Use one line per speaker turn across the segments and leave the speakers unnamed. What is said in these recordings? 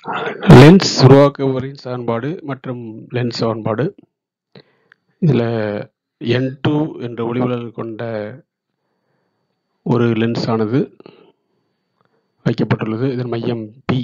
lens உருவாக்குபவரின் சமன்பாடு மற்றும் lens சமன்பாடு இதில் என் டூ என்ற ஒளிவிலகல் கொண்ட ஒரு லென்ஸ் ஆனது வைக்கப்பட்டுள்ளது இதன் மையம் பி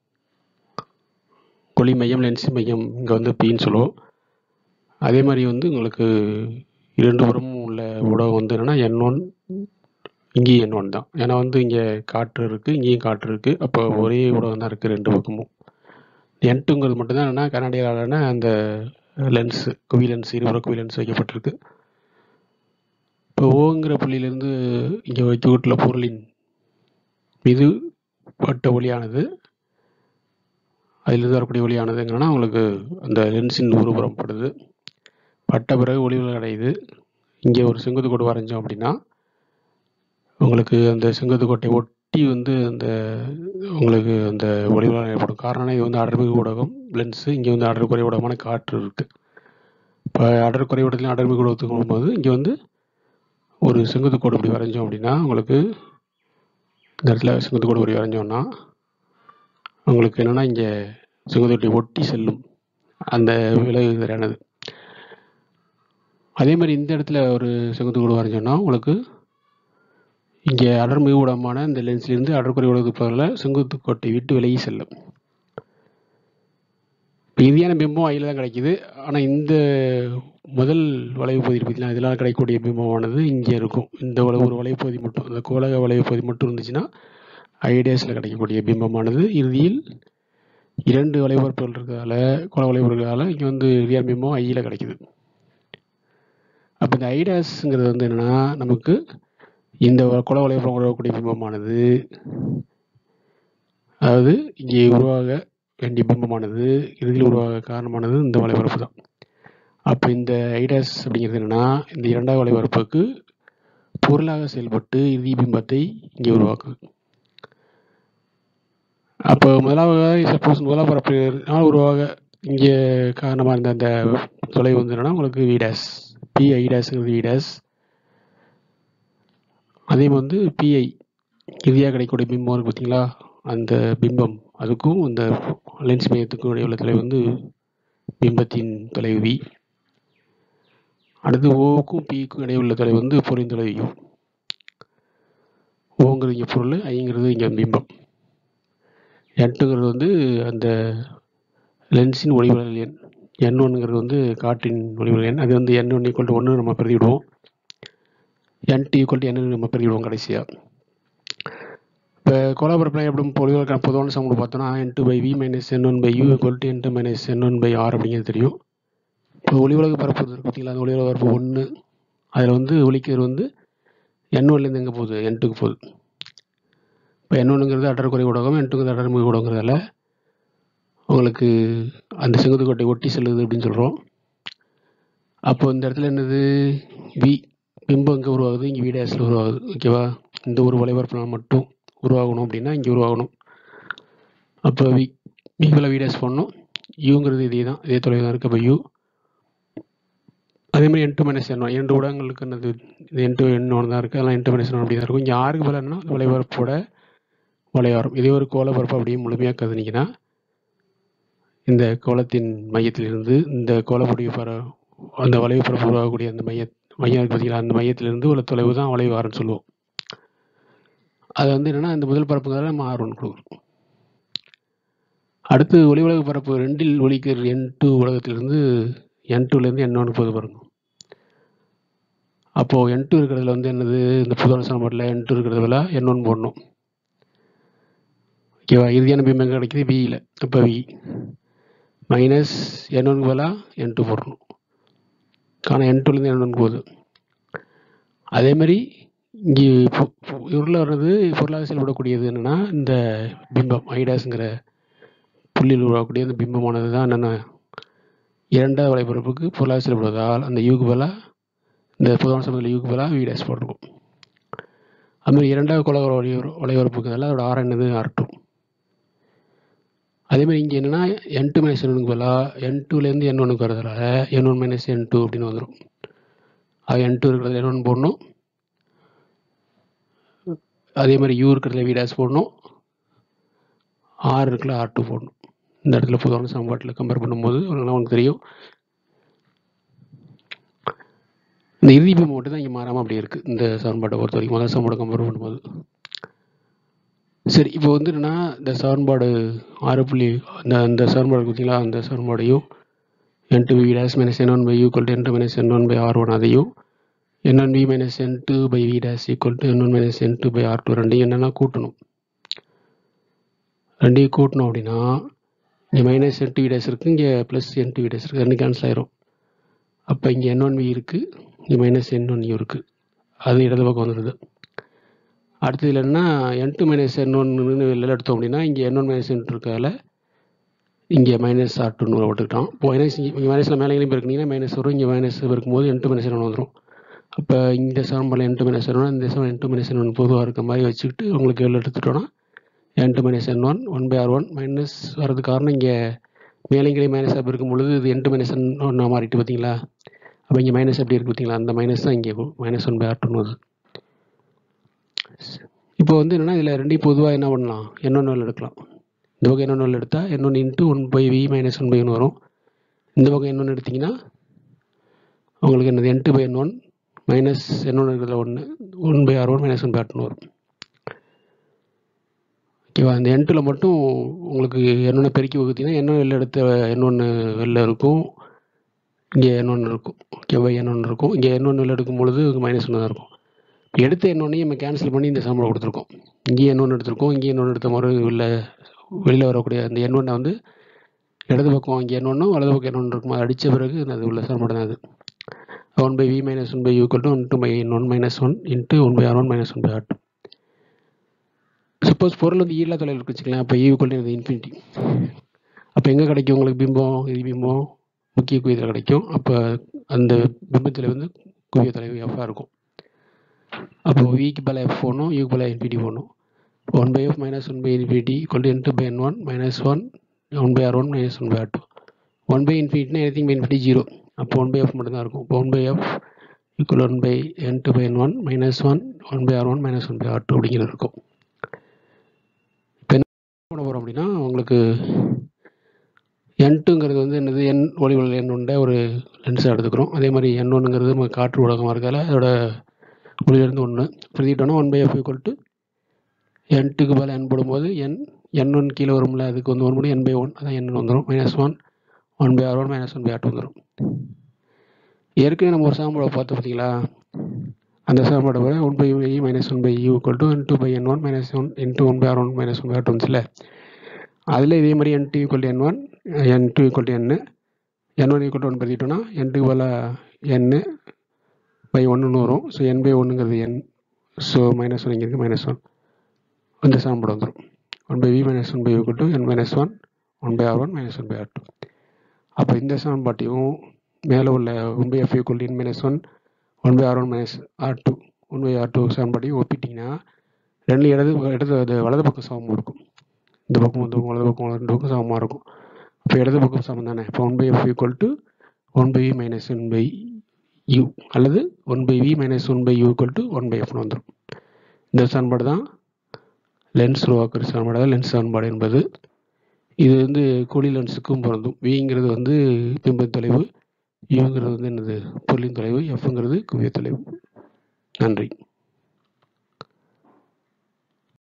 ஒளி மையம் லென்ஸ் மையம் இங்கே வந்து பின்னு சொல்லுவோம் அதே மாதிரி வந்து உங்களுக்கு இரண்டு புறமும் உள்ள ஊடகம் வந்து என்னென்னா என் ஒன் இங்கேயும் என் ஒன் தான் ஏன்னா வந்து இங்கே காற்று இருக்குது இங்கேயும் காற்று இருக்குது அப்போ ஒரே ஊடகம் தான் இருக்குது ரெண்டு பக்கமும் என் டூங்கிறது மட்டும்தான் என்னென்னா கனடியாலான அந்த லென்ஸ் குவி லென்ஸ் இருபுற குவி லென்ஸ் வைக்கப்பட்டிருக்கு இப்போ ஓங்கிற புள்ளியிலேருந்து இங்கே வைக்கப்பட்டுள்ள பொருளின் மீது பட்ட ஒளியானது அதிலிருந்து வரக்கூடிய ஒளியானது என்னென்னா உங்களுக்கு அந்த லென்ஸின் உருபுறம் படுது பட்ட பிறகு ஒளிவிலகல் அடையுது இங்கே ஒரு செங்குத்து கோடு வரைஞ்சோம் அப்படின்னா உங்களுக்கு அந்த செங்குத்து கோட்டை ஒட்டி வந்து அந்த உங்களுக்கு அந்த ஒளிவிலகல் ஏற்படும் காரணம் இது வந்து அடர்மிகு ஊடகம் லென்ஸு இங்கே வந்து அடர் குறை ஊடகமான காற்று இருக்குது இப்போ அடர் குறை ஊடகத்துலையும் அடர்மிகு ஊடகத்துக்கு போகும்போது இங்கே வந்து ஒரு செங்குத்து கோடு இப்படி வரைஞ்சோம் அப்படின்னா உங்களுக்கு இந்த இடத்துல செங்குத்து கோடு இப்படி வரைஞ்சோம்னா உங்களுக்கு என்னென்னா இங்கே செங்குத்து ஒட்டி செல்லும் அந்த விலகு சரியானது அதே மாதிரி இந்த இடத்துல ஒரு செங்குத்து கோடு வரைஞ்சோம்னா உங்களுக்கு இங்கே அடர்மிகு ஊடகமான இந்த லென்ஸ்லேருந்து அடர்குறை ஊடகத்துக்கு பதிலாக செங்குத்து கோட்டை விட்டு விலகி செல்லும் இப்போ இந்தியான பிம்பம் ஐயில் தான் கிடைக்குது ஆனால் இந்த முதல் வளைவு பகுதி பார்த்தீங்கன்னா இதெல்லாம் கிடைக்கக்கூடிய பிம்பமானது இங்கே இருக்கும் இந்த வளவு ஒரு வளைவு பகுதி மட்டும் இந்த கோலக வளைவு பகுதி மட்டும் இருந்துச்சுன்னா ஐடியாஸில் கிடைக்கக்கூடிய பிம்பமானது இறுதியில் இரண்டு வளைவரப்புகள் இருக்கிறதால கோல வளைவர்களால் இங்கே வந்து ரியல் பிம்பம் ஐயில் கிடைக்குது அப்போ இந்த ஐடாஸ்ங்கிறது வந்து என்னென்னா நமக்கு இந்த குல வளைவுறம் உருவாக்கக்கூடிய பிம்பமானது அதாவது இங்கே உருவாக வேண்டிய பிம்பமானது இறுதியில் உருவாக காரணமானது இந்த வளைவரப்பு தான் அப்போ இந்த ஐடாஸ் அப்படிங்கிறது என்னென்னா இந்த இரண்டாவது வளைவரப்புக்கு பொருளாக செயல்பட்டு இறுதி பிம்பத்தை இங்கே உருவாக்குது அப்போ முதலாவது சப்போஸ் முதலாம் பரப்பினால் உருவாக இங்கே காரணமாக இருந்த அந்த தொலைவு வந்து என்னென்னா உங்களுக்கு விடாஸ் பி ஐடாஸுங்கிறது விடாஸ் அதே வந்து பிஐ இறுதியாக கிடைக்கக்கூடிய பிம்பம் இருக்குது பார்த்தீங்களா அந்த பிம்பம் அதுக்கும் அந்த லென்ஸ் மையத்துக்கும் இடையே உள்ள தொலைவு வந்து பிம்பத்தின் தொலைவு வி அடுத்து ஓவுக்கும் பிக்கும் இடையே உள்ள தொலைவு வந்து பொருளின் தொலைவு யூ ஓங்கிறது இங்கே பொருள் ஐங்கிறது இங்கே பிம்பம் எட்டுங்கிறது வந்து அந்த லென்ஸின் ஒளிவிலகல் எண் என் ஒன்றுங்கிறது வந்து காற்றின் ஒளிவிலகல் எண் அது வந்து என் ஒன் ஈக்குவல் டு ஒன்று நம்ம பிரதிவிடுவோம் N T equal to N நம்ம பிரதிவிடுவோம் கடைசியாக இப்போ கோலாபரப்பில் எப்படி பொலிவலுக்கான பொதுவான சமூக பார்த்தோன்னா N two by V minus N one by U equal to N two minus N one by R அப்படிங்கிறது தெரியும் இப்போ ஒளிவிலகு பரப்பு பார்த்தீங்களா அந்த ஒளிவிலகு பரப்பு ஒன்று அதில் வந்து ஒளிக்கிறது வந்து என் ஒன்லேருந்து எங்கே போகுது என் டூக்கு போகுது இப்போ என் ஒன்றுங்கிறது அடர்குறை ஊடகம் என் டூங்கிறது அடர்மிகு ஊடகங்கிறதால உங்களுக்கு அந்த செங்குத்துக்கோட்டை ஒட்டி செல்லுது அப்படின்னு சொல்கிறோம் அப்போ இந்த இடத்துல என்னது வி பிம்பம் இங்கே உருவாகுது இங்கே வி டேஸில் உருவாகுது ஓகேவா இந்த ஒரு வலைபரப்பினால் மட்டும் உருவாகணும் அப்படின்னா இங்கே உருவாகணும் அப்போ வி விவில் வி டேஸ் பண்ணணும் யூங்கிறது இதே தான் இதே தொலைவு தான் இருக்குது அப்போ யூ அதே மாதிரி N two minus N one இரண்டு ஊடகங்களுக்கு என்னது இது என் டூ என் ஒன்று தான் இருக்குது அதெல்லாம் என் டூ மைனஸ் ஒன் அப்படி தான் இருக்கும் இங்கே ஆறுக்கு பதில் என்ன வலைபரப்போட வளையாரம் இதே ஒரு கோலப்பரப்பு அப்படியே முழுமையாக கருதுனீங்கன்னா இந்த கோலத்தின் மையத்திலிருந்து இந்த கோலப்பொடிய பர அந்த வளைவு பரப்பு உருவாகக்கூடிய அந்த மைய மையம் இருக்கு பார்த்தீங்களா அந்த மையத்திலிருந்து உள்ள தொலைவு தான் வளைவு ஆறுன்னு சொல்லுவோம் அது வந்து என்னென்னா இந்த முதல் பரப்புங்கிறத நம்ம ஆர் ஒன் கொடுக்குறோம் அடுத்து ஒளி உலக பரப்பு ரெண்டில் ஒளிக்கிற என் டூ உலகத்திலிருந்து என் டூலேருந்து என் ஒன்று போது பாருங்க அப்போது என் டூ இருக்கிறதுல வந்து என்னது இந்த புதுவான சமன்பாட்டில் என் டூ இருக்கிறதுல என் ஒன் போடணும் ஓகேவா இறுதியான பிம்பம் எங்கே கிடைக்குது வியில் இப்போ வி மைனஸ் என் ஒன் பதிலாக என் டூ போடணும் ஆனால் என் டூலேருந்து என் ஒன் போகுது அதே மாதிரி இங்கே உருளில் வர்றது பொருளாக செயல்படக்கூடியது என்னென்னா இந்த பிம்பம் ஐடாஸுங்கிற புள்ளியில் உருவாக்கக்கூடிய அந்த பிம்பமானது தான் என்னென்ன இரண்டாவது வலைப்பரப்புக்கு பொருளாக செயல்படுவதால் அந்த யூக்கு பதிலாக இந்த பொதுவான சமயத்தில் யூக்கு பதிலாக வி டேஸ் போட்டிருக்கும் அதுமாதிரி இரண்டாவது குல வலை வலைவரப்புக்கு பதிலாக அதோட ஆர் என்னது ஆர் டூ அதேமாதிரி இங்கே என்னென்னா என் டூ மைனஸ் என் ஒனுக்கு பதிலாக என் டூலேருந்து என் ஒனுக்கு வரதுனால N one minus N two அப்படின்னு வந்துடும் அது என் டூ இருக்கிறது என் ஒன் போடணும் அதே மாதிரி யூ இருக்கிறதுல வி டேஸ் போடணும் ஆர் இருக்குல்ல ஆர் டூ போடணும் இந்த இடத்துல பொதுவான சமன்பாட்டில் கம்பேர் பண்ணும்போது உங்களுக்கு உங்களுக்கு தெரியும் இந்த இறுதி பிம்பம் மட்டும் தான் இங்கே மாறாமல் அப்படியே இருக்குது இந்த சமன்பாட்டை பொறுத்த வரைக்கும் முதல் சமன்பாடு கம்பேர் பண்ணும்போது சரி இப்போ வந்து என்னன்னா இந்த சமன்பாடு ஆறு புள்ளி அந்த அந்த சமன்பாடு பார்த்தீங்களா அந்த சமன்பாடையும் N two V dash minus N one by U N two minus N one by R one அதையும் N one V minus N two by V dash equal to N one minus N two by R two ரெண்டையும் என்னென்னா கூட்டணும் ரெண்டையும் கூட்டணும் அப்படின்னா இங்கே minus N two V dash இருக்குது இங்கே plus N two V dash இருக்குது ரெண்டு கேன்சல் ஆயிரும் அப்போ இங்கே என் ஒன் வி இருக்குது இங்கே மைனஸ் என் ஒன் யூ இருக்குது அது இடது பக்கம் வந்துடுது அடுத்து இதில் என்ன என் டூ மைனஸ் என் ஒன்னு வெளில எடுத்தோம் அப்படின்னா இங்கே என் ஒன் மைனஸ் என் இருக்கதால இங்கே மைனஸ் ஆர் டூன்னு போட்டுக்கிட்டோம் இப்போ மைனஸ் இங்கே மைனஸில் மேலே எங்கேயும் பெருக்குனீங்கன்னா மைனஸ் வரும் இங்கே மைனஸ் இருக்கும்போது என் டூ மைனஸ் என் வந்துடும் அப்போ இந்த சமன்பாடில் N two minus N one இந்த சமம் N two minus N one பொதுவாக இருக்க மாதிரி வச்சுக்கிட்டு உங்களுக்கு வெளில எடுத்துட்டோன்னா N two minus N one one by R one minus வரது காரணம் இங்கே மேலேங்கிலே மைனஸ் அப்போ இருக்கும் பொழுது இது என் டூ மைனஸ் என் ஒன்றா மாறிட்டு பார்த்தீங்களா அப்போ இங்கே மைனஸ் எப்படி இருக்குது பார்த்தீங்களா அந்த மைனஸ் தான் இங்கே மைனஸ் ஒன் பை ஆர் டூன்னு வருது இப்போ வந்து என்னென்னா இதில் ரெண்டையும் பொதுவாக என்ன பண்ணலாம் எண்ணொன்று எடுக்கலாம் இந்த பக்கம் எண்ணொன்று எடுத்தால் எண்ணொன்று into one by V minus one by one வரும் இந்த பக்கம் எண்ணொன்று எடுத்திங்கன்னா உங்களுக்கு என்னது N two by N one minus எண்ணொன்று இருக்கிறதுல ஒன்று one by R one minus one by R வரும் ஓகேவா இந்த என் டூவில் மட்டும் உங்களுக்கு என்னொன்று பெருக்கி வகுத்தீங்கன்னா என்ன வெளில எடுத்த என் ஒன்று வெளில இருக்கும் இங்கே என் ஒன்று இருக்கும் ஓகேவா என் ஒன்று இருக்கும் இங்கே என் ஒன்று வெளில எடுக்கும் பொழுது மைனஸ் ஒன்று தான் இருக்கும் எடுத்த எண்ணொன்னையும் நம்ம கேன்சல் பண்ணி இந்த சம்பளம் கொடுத்துருக்கோம் இங்கேயும் எண்ணொன்று எடுத்திருக்கோம் இங்கேயும் எண்ணொன்று எடுத்த மாதிரி வெளில வெளியில் வரக்கூடிய அந்த எண்ணொன்னை வந்து இடது பக்கம் இங்கே எண்ணொன்னும் வலது பக்கம் எண்ணொன்று இருக்கும் அது அடித்த பிறகு அது உள்ள சம்பளம் தான் அது one by V minus one by equal to one two by N one minus one into one by R one minus one by R two suppose பொருள் வந்து ஈழா தொலைவில் இருக்கு வச்சுக்கலாம் அப்போ ஈக்குவல் டு இன்ஃபினிட்டி அப்போ எங்கே கிடைக்கும் உங்களுக்கு பிம்பம் இது பிம்பம் முக்கிய குவியத்தில் கிடைக்கும் அப்போ அந்த பிம்பத்தில் வந்து குவிய தொலைவு எஃபாக இருக்கும் அப்போ விக்கு பல எஃப் போடணும் யூக்கு பல இன்ஃபினிட்டி போடணும் one by F minus one by infinity equal to N two by N one minus one one by R one minus one by R two one by இன்ஃபினிட்னா எனிதிங் பை இன்ஃபினிட்டி ஜீரோ அப்போ one by F மட்டும்தான் இருக்கும் இப்போ one by F equal one by N two by N one minus one one by R one minus one by R two அப்படிங்கிறது இருக்கும் இப்போ என்ன பண்ண போகிறோம் அப்படின்னா உங்களுக்கு என்ட்டுங்கிறது வந்து என்னது என் ஒளிவல் எண் உண்ட ஒரு லென்ஸாக எடுத்துக்கிறோம் அதே மாதிரி என் ஒன்றுங்கிறது நம்ம காற்று ஊடகமாக இருக்கால அதோட ஒளியிலேருந்து ஒன்று பிரதிட்டோன்னா one by F equal to N டூக்கு மேலே என் போடும்போது என் என் ஒன் கீழே வரும்ல அதுக்கு வந்து ஒன் படி என் பை ஒன் அதான் என் வந்துடும் minus one one by R one minus one by R two வந்துடும் ஏற்கனவே நம்ம ஒரு சாம்பாடை பார்த்தோம் பார்த்தீங்களா அந்த சாம்பாடை விட one by I minus one by U equal to N two by N one minus one into one by R one minus one by R two வந்துச்சுல அதில் இதே மாதிரி N two equal to N one N two equal to N N one equal to one பற்றிட்டோன்னா N two போல் N by ஒன்றுன்னு வரும் so N by ஒன்றுங்கிறது N so minus one இங்கே இருக்குது மைனஸ் ஒன் இந்த சாம்பாடு வந்துடும் one by V minus one by equal to N minus one one by R one minus one by R two அப்போ இந்த சமன்பாட்டையும் மேலே உள்ள one by F equal N minus one one by R one minus R two one by R two சமன்பாட்டையும் ஒப்பிட்டிங்கன்னா ரெண்டு இடது இடது அது வலது பக்கம் சமமாக இருக்கும் இந்த பக்கம் வந்து வலது பக்கம் ரெண்டு பக்கம் சமமாக இருக்கும் இப்போ இடது பக்கம் சமம் தானே இப்போ one by F equal to one by V minus one by U அல்லது one by V minus one by U equal to one by எஃப்னு வந்துடும் இந்த சமன்பாடு தான் லென்ஸ் உருவாக்குற சமன்பாடு தான் லென்ஸ் சமன்பாடு என்பது இது வந்து குழி லென்ஸுக்கும் பொருந்தும் விங்கிறது வந்து பிம்ப தொலைவு யூங்கிறது வந்து என்னது பொருளின் தொலைவு எஃப்ங்கிறது குவிய தொலைவு நன்றி